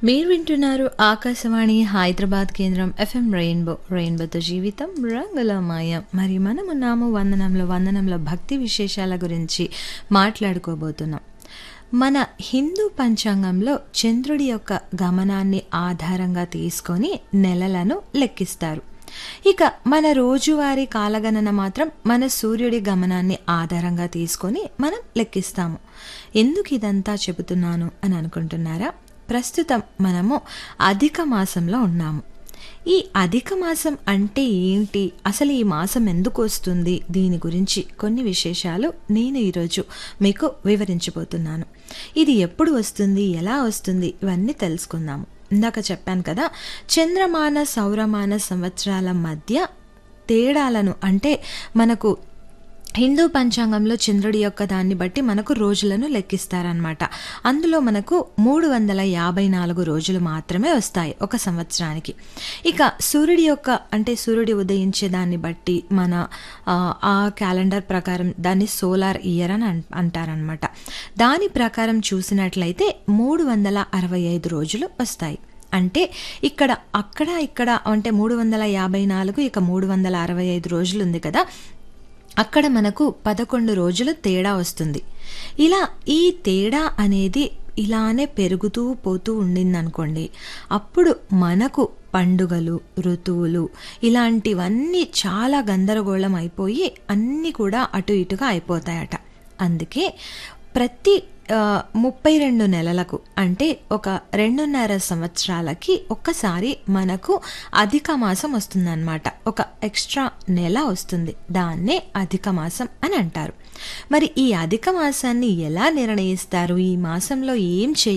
మీరు వింటున్నారు ఆకాశవాణి హైదరాబాద్ కేంద్రం ఎఫ్ఎం రెయిన్బో రెయిన్బోతో జీవితం రంగుల మాయం మరి మనం ఉన్నాము వందనంలో వందనంలో భక్తి విశేషాల గురించి మాట్లాడుకోబోతున్నాం మన హిందూ పంచాంగంలో చంద్రుడి యొక్క గమనాన్ని ఆధారంగా తీసుకొని నెలలను లెక్కిస్తారు ఇక మన రోజువారీ కాలగణన మాత్రం మన సూర్యుడి గమనాన్ని ఆధారంగా తీసుకొని మనం లెక్కిస్తాము ఎందుకు ఇదంతా చెబుతున్నాను అని అనుకుంటున్నారా ప్రస్తుతం మనము అధిక మాసంలో ఉన్నాము ఈ అధిక మాసం అంటే ఏంటి అసలు ఈ మాసం ఎందుకు వస్తుంది దీని గురించి కొన్ని విశేషాలు నేను ఈరోజు మీకు వివరించబోతున్నాను ఇది ఎప్పుడు వస్తుంది ఎలా వస్తుంది ఇవన్నీ తెలుసుకుందాము ఇందాక చెప్పాను కదా చంద్రమాన సౌరమాన సంవత్సరాల మధ్య తేడాలను అంటే మనకు హిందూ పంచాంగంలో చంద్రుడి యొక్క దాన్ని బట్టి మనకు రోజులను లెక్కిస్తారనమాట అందులో మనకు మూడు వందల యాభై నాలుగు రోజులు మాత్రమే వస్తాయి ఒక సంవత్సరానికి ఇక సూర్యుడి యొక్క అంటే సూర్యుడి ఉదయించే దాన్ని బట్టి మన ఆ క్యాలెండర్ ప్రకారం దాన్ని సోలార్ ఇయర్ అని అంటారనమాట దాని ప్రకారం చూసినట్లయితే మూడు వందల అరవై ఐదు రోజులు వస్తాయి అంటే ఇక్కడ అక్కడ ఇక్కడ అంటే మూడు వందల యాభై నాలుగు ఇక మూడు వందల అరవై ఐదు రోజులు ఉంది కదా అక్కడ మనకు పదకొండు రోజులు తేడా వస్తుంది ఇలా ఈ తేడా అనేది ఇలానే పెరుగుతూ పోతూ ఉండిందనుకోండి అప్పుడు మనకు పండుగలు ఋతువులు ఇలాంటివన్నీ చాలా గందరగోళం అయిపోయి అన్నీ కూడా అటు ఇటుగా అయిపోతాయట అందుకే ప్రతి ముప్పై రెండు నెలలకు అంటే ఒక రెండున్నర సంవత్సరాలకి ఒక్కసారి మనకు అధిక మాసం వస్తుందన్నమాట ఒక ఎక్స్ట్రా నెల వస్తుంది దాన్నే అధిక మాసం అని అంటారు మరి ఈ అధిక మాసాన్ని ఎలా నిర్ణయిస్తారు ఈ మాసంలో ఏం చేయాలి